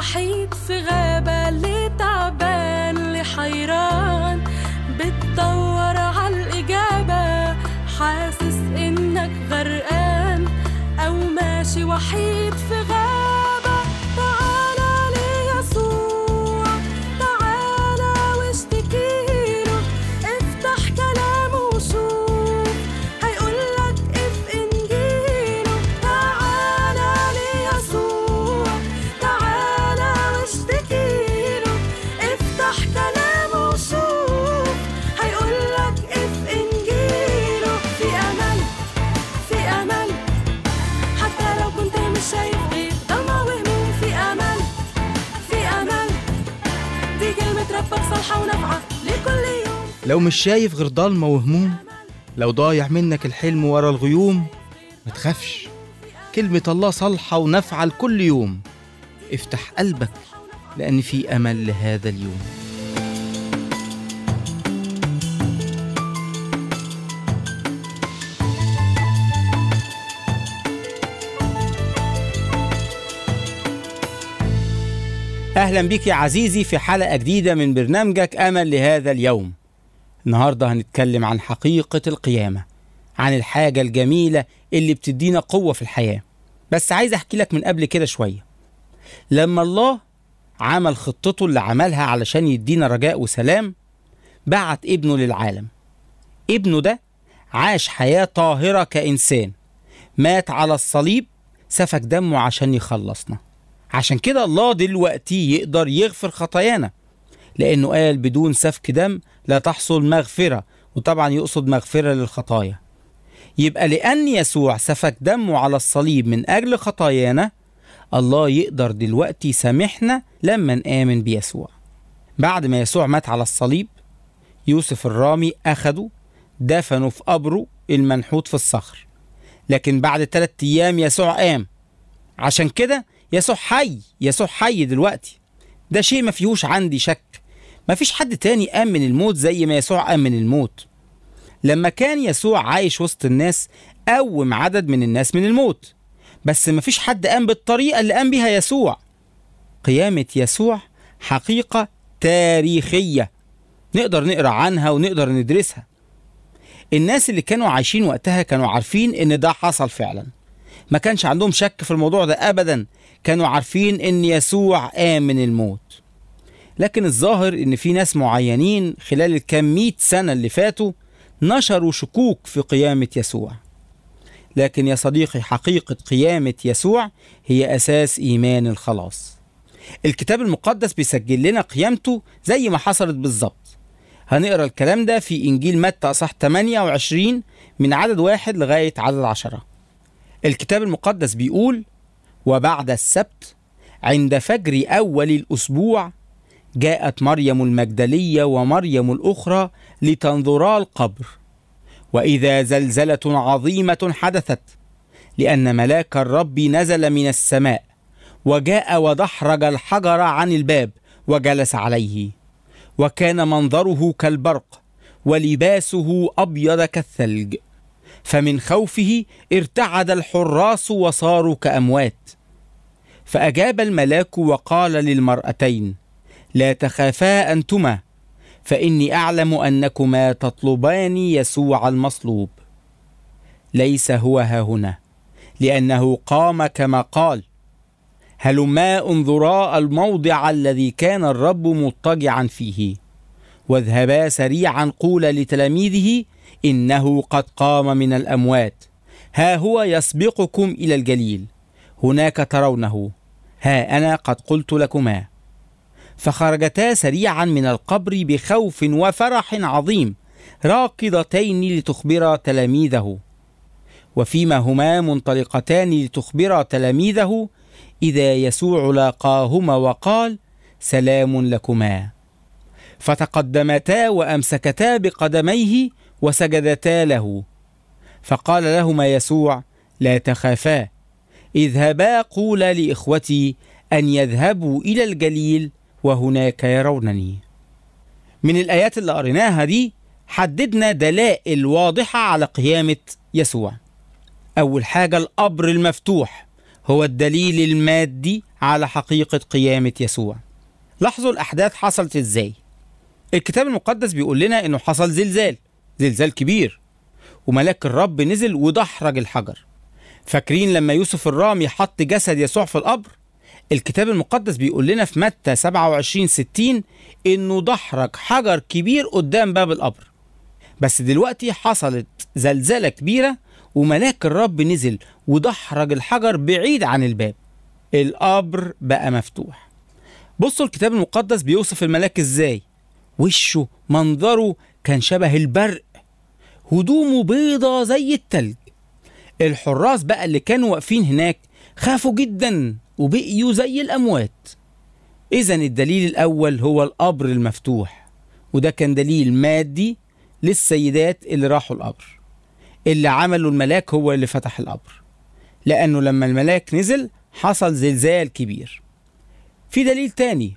وحيد في غابة اللي تعبان اللي حيران بتدور عالإجابة حاسس إنك غرقان أو ماشي وحيد في غابة تعالى ليسوع تعالى واشتكيله افتح كلامه وشوف هيقولك اف انجيله تعالى ليسوع تعالى واشتكيله افتح كلامه وشوف هيقولك اف انجيله في امل في امل حتى لو كنت مش شايف غير ضلمة وهموم في امل في امل دي كلمة ربك صالحة ونافعة لكل يوم لو مش شايف غير ضلمة وهموم لو ضايع منك الحلم ورا الغيوم ما تخافش كلمة الله صالحة ونافعة لكل يوم افتح قلبك لأن في أمل لهذا اليوم أهلا بك يا عزيزي في حلقة جديدة من برنامجك أمل لهذا اليوم النهاردة هنتكلم عن حقيقة القيامة عن الحاجة الجميلة اللي بتدينا قوة في الحياة بس عايز أحكي لك من قبل كده شوية لما الله عمل خطته اللي عملها علشان يدينا رجاء وسلام بعت ابنه للعالم ابنه ده عاش حياة طاهرة كإنسان مات على الصليب سفك دمه عشان يخلصنا عشان كده الله دلوقتي يقدر يغفر خطايانا لأنه قال بدون سفك دم لا تحصل مغفرة وطبعا يقصد مغفرة للخطايا يبقى لأن يسوع سفك دمه على الصليب من أجل خطايانا الله يقدر دلوقتي يسامحنا لما نآمن بيسوع بعد ما يسوع مات على الصليب يوسف الرامي أخده دفنه في قبره المنحوت في الصخر لكن بعد ثلاثة أيام يسوع قام عشان كده يسوع حي يسوع حي دلوقتي ده شيء ما فيهوش عندي شك ما فيش حد تاني قام من الموت زي ما يسوع قام من الموت لما كان يسوع عايش وسط الناس قوم عدد من الناس من الموت بس ما فيش حد قام بالطريقة اللي قام بيها يسوع قيامة يسوع حقيقة تاريخية نقدر نقرأ عنها ونقدر ندرسها الناس اللي كانوا عايشين وقتها كانوا عارفين ان ده حصل فعلا ما كانش عندهم شك في الموضوع ده ابدا كانوا عارفين ان يسوع قام من الموت لكن الظاهر ان في ناس معينين خلال الكام مئة سنة اللي فاتوا نشروا شكوك في قيامة يسوع لكن يا صديقي حقيقة قيامة يسوع هي أساس إيمان الخلاص الكتاب المقدس بيسجل لنا قيامته زي ما حصلت بالظبط هنقرا الكلام ده في إنجيل متى أصح 28 من عدد واحد لغاية عدد عشرة الكتاب المقدس بيقول وبعد السبت عند فجر أول الأسبوع جاءت مريم المجدلية ومريم الأخرى لتنظرا القبر وإذا زلزلة عظيمة حدثت لأن ملاك الرب نزل من السماء وجاء ودحرج الحجر عن الباب وجلس عليه وكان منظره كالبرق ولباسه أبيض كالثلج فمن خوفه ارتعد الحراس وصاروا كأموات فأجاب الملاك وقال للمرأتين لا تخافا أنتما فإني أعلم أنكما تطلبان يسوع المصلوب ليس هو ها هنا لأنه قام كما قال هلما انظرا الموضع الذي كان الرب مضطجعا فيه واذهبا سريعا قولا لتلاميذه إنه قد قام من الأموات ها هو يسبقكم إلى الجليل هناك ترونه ها أنا قد قلت لكما فخرجتا سريعا من القبر بخوف وفرح عظيم راكضتين لتخبرا تلاميذه وفيما هما منطلقتان لتخبرا تلاميذه إذا يسوع لاقاهما وقال سلام لكما فتقدمتا وأمسكتا بقدميه وسجدتا له فقال لهما يسوع لا تخافا اذهبا قولا لاخوتي ان يذهبوا الى الجليل وهناك يرونني من الايات اللي قريناها دي حددنا دلائل واضحه على قيامه يسوع اول حاجه القبر المفتوح هو الدليل المادي على حقيقة قيامة يسوع لاحظوا الأحداث حصلت إزاي الكتاب المقدس بيقول لنا إنه حصل زلزال زلزال كبير وملاك الرب نزل ودحرج الحجر فاكرين لما يوسف الرامي حط جسد يسوع في القبر الكتاب المقدس بيقول لنا في متى 27 60 انه دحرج حجر كبير قدام باب القبر بس دلوقتي حصلت زلزالة كبيرة وملاك الرب نزل ودحرج الحجر بعيد عن الباب القبر بقى مفتوح بصوا الكتاب المقدس بيوصف الملاك ازاي وشه منظره كان شبه البرق هدومه بيضة زي التلج الحراس بقى اللي كانوا واقفين هناك خافوا جدا وبقيوا زي الأموات إذا الدليل الأول هو القبر المفتوح وده كان دليل مادي للسيدات اللي راحوا القبر اللي عمله الملاك هو اللي فتح القبر لأنه لما الملاك نزل حصل زلزال كبير في دليل تاني